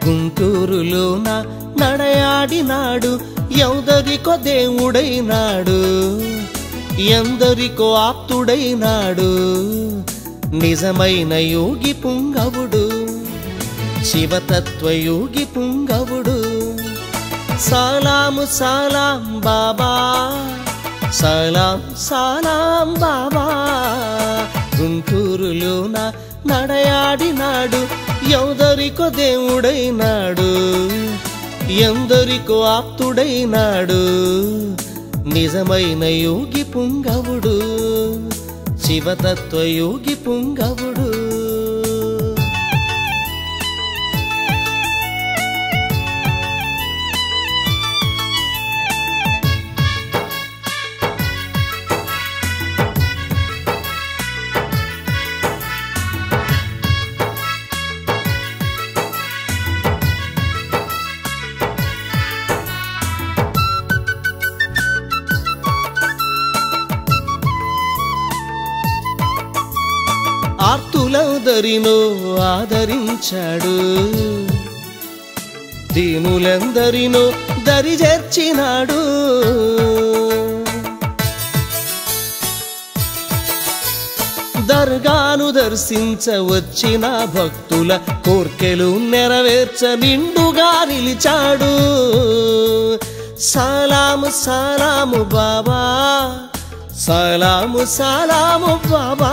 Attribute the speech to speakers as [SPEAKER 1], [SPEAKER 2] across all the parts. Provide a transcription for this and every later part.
[SPEAKER 1] గుంటూరులోన నడయాడినాడు ఎందరికో దేవుడైనాడు ఎందరికో ఆప్తుడైనాడు నిజమైన యోగి పుంగవుడు శివతత్వయోగి పుంగవుడు సలాము సలాం బాబా సలాం సలాం బాబా గుంటూరులోన నడయాడినాడు ఎందరికో దేవుడైనాడు ఎందరికో ఆప్తుడైనాడు నిజమైన యోగి పుంగవుడు శివతత్వ యోగి పుంగవుడు ఆర్తులందరినో ఆదరించాడు దీనులందరినో దరి చేర్చినాడు దర్గాను దర్శించ వచ్చిన భక్తుల కోర్కెలు నెరవేర్చ నిండుగా నిలిచాడు సలాము సలాము బాబా సలాము సలాము బాబా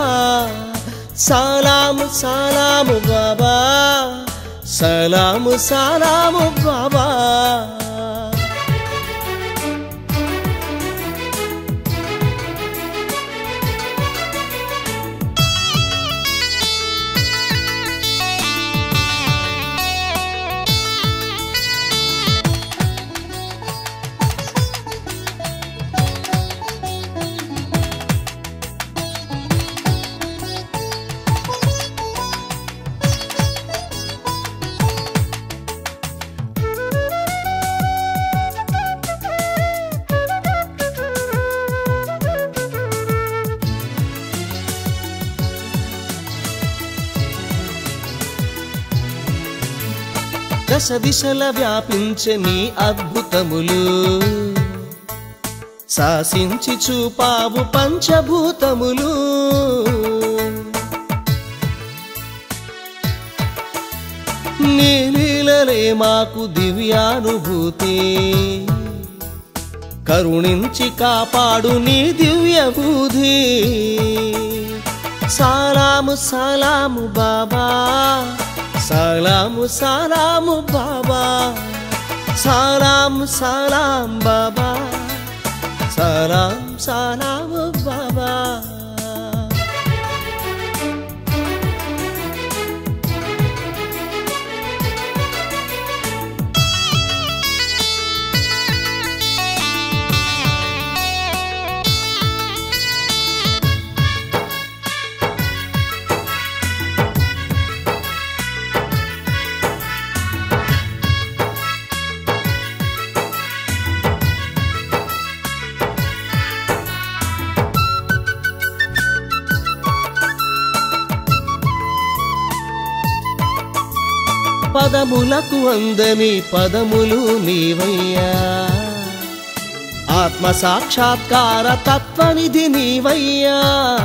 [SPEAKER 1] సలాము సలాము బాబా సలాము సలాము బాబా దశ దిశల వ్యాపించే నీ అద్భుతములు శాసించి చూపావు పంచభూతములు నీ లీలలే మాకు దివ్యానుభూతి కరుణించి కాపాడు నీ దివ్య బుధి సలాము సలాము బాబా సలాము సలాము బాబా సలాము సలాం బాబా సలాం సలాము బాబా పదములకు అందని పదములు నీవయ్యా ఆత్మ సాక్షాత్కార తత్వనిధి నీవయ్యా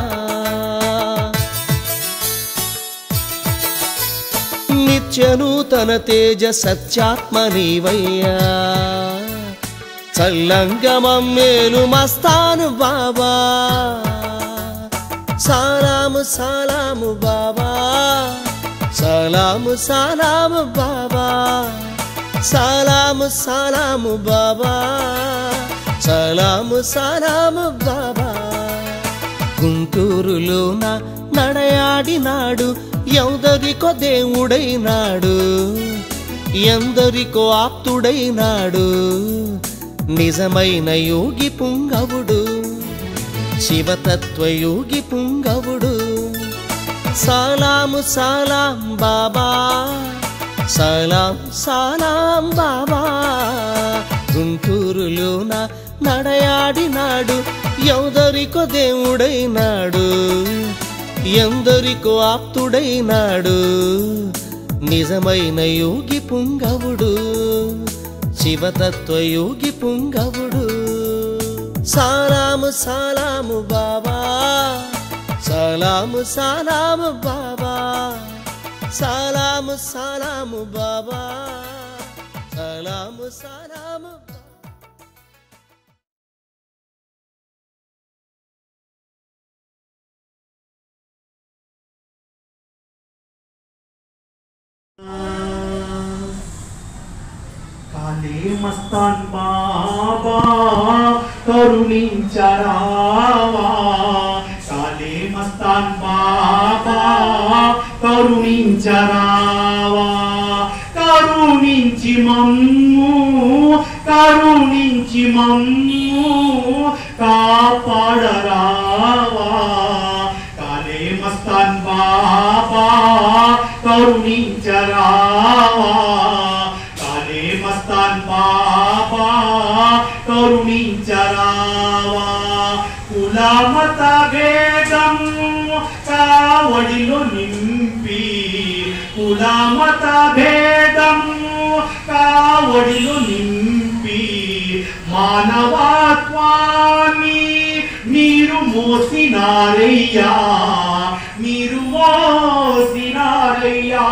[SPEAKER 1] నిత్యనూతన తేజ సత్యాత్మ నీవయ్యా చల్లంగమం మేలు మస్తాను బాబా సలాము సలాము బాబా సలాము సలాము బాబా సలాము సలాము బాబా సలాము సలాము బాబా గుంటూరులోన నడయాడినాడు ఎందరికో దేవుడైనాడు ఎందరికో ఆప్తుడైనాడు నిజమైన యోగి పుంగవుడు శివతత్వయోగి పుంగవుడు సలాము సలాం బాబా సలాం సలాం బాబా గుంటూరులోన నడయాడినాడు ఎందరికో దేవుడైనాడు ఎందరికో ఆప్తుడైనాడు నిజమైన యోగి పుంగవుడు శివతత్వ యోగి పుంగవుడు సాలాము సాలాము బాబా సలాము సలాము బాబా సలాము సలాము బాబా సలాము సలాము బాబా
[SPEAKER 2] కాలే మస్తాన్ బాబా కరుణించరావా కాలే మస్తాన్ బాబా కరుణించరావా కరుణించి మమ్ము కరుణించి మమ్ము కాపాడరావా కాలే మస్తాన్ బాబా కరుణించరావా కాలే మస్తాన్ బాబా కరుణించరావా కులమత భేదం కావడిలో నింపి కులమత భేదం కావడిలో నింపి మానవత్వాన్ని మీరు మోసినారయ్యా మీరు మోసినారయ్యా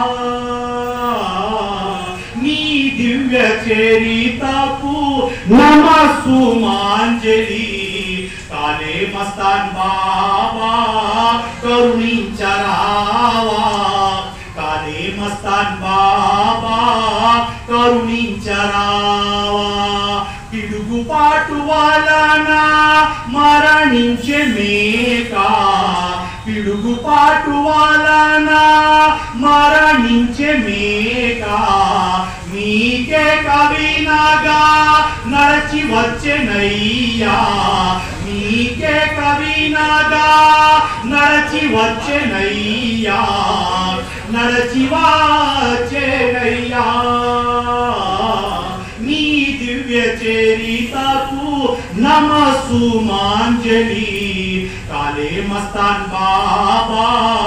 [SPEAKER 2] నీ దివ్య చరితకు నమస్సు మాంజలి కాలే మస్తాన్ బాబా కరుణించరావా కాలే మస్తాన్ బాబా కరుణించరావా పిడుగుపాటు వలన మరణించే మేకా పిడుగుపాటు వలన మరణించే మేకా మీకే కవినగా నడచి వచ్చెనయ్యా మీకే కవినగా నడచి వచ్చెనయ్యా నడచి వచ్చెనయ్యా నీ దివ్య చరితకు నమస్సు మాంజలి కాలే మస్తాన్ బాబా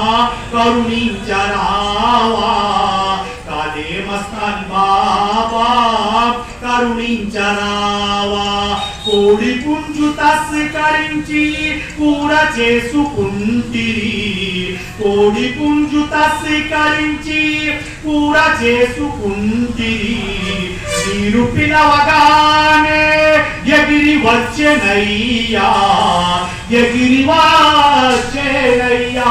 [SPEAKER 2] కరుణించరావా కాలే మస్తాన్ బాబా కరుణించరావా కోడి పుంజు తస్కరించి కూర చేసుకుంటిరి కోడి పుంజు తస్కరించి కూర చేసుకుంటిరి మీరు పిలవగానే ఎగిరి వచ్చెనయ్యా ఎగిరి వచ్చెనయ్యా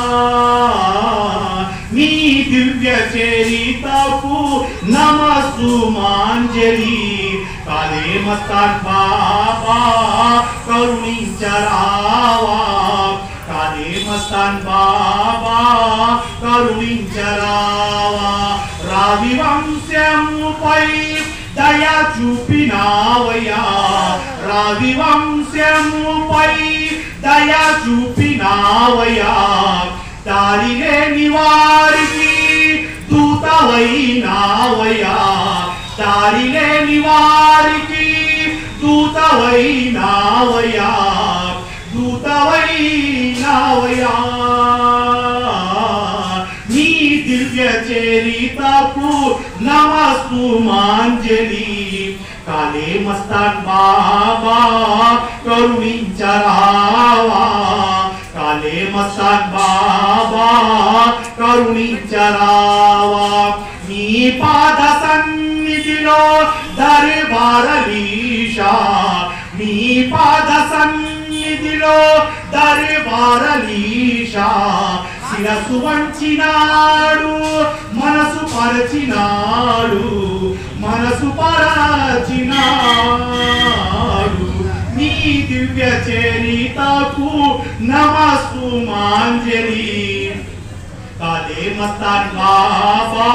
[SPEAKER 2] నీ దివ్య చరితకు నమస్సు మాంజలి కాలే మస్తాన్ బాబా కరుణించరావా కాలే మస్తాన్ బాబా కరుణించరావా రావి వంశముపై దయ చూపినావయ్యా రావి వంశముపై దయ చూపినావయ్యా దారి లేని వారికి దూతవైనావయ్యా దారి లేని వారికి దూతవైనావయ్యా దూతవైనావయ్యా నీ దివ్య చరితకు నమస్తు మాంజలి కాలే మస్తాన్ బాబా కరుణించరావా కాలే మస్తాన్ బాబా కరుణించరావా నీ పాద సన్నిధిలో దర్బారలీషా నీ పాద సన్నిధిలో దర్బారలీషా శిరసు వంచినాడు మనసు పరచినాడు మనసు పరచినాడు నీ దివ్య చరితకు నమస్సు మాంజలి కాలే మస్తాన్ బాబా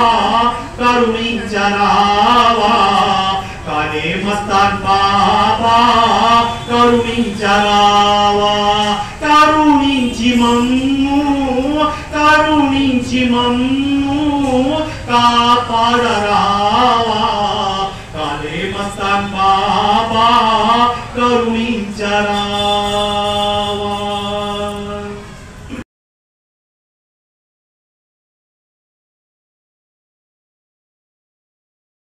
[SPEAKER 2] కరుణించరావా కాలే మస్తాన్ బాబా కరుణించరావా కరుణించి మమ్ము కరుణించి మమ్ము కాపాడరా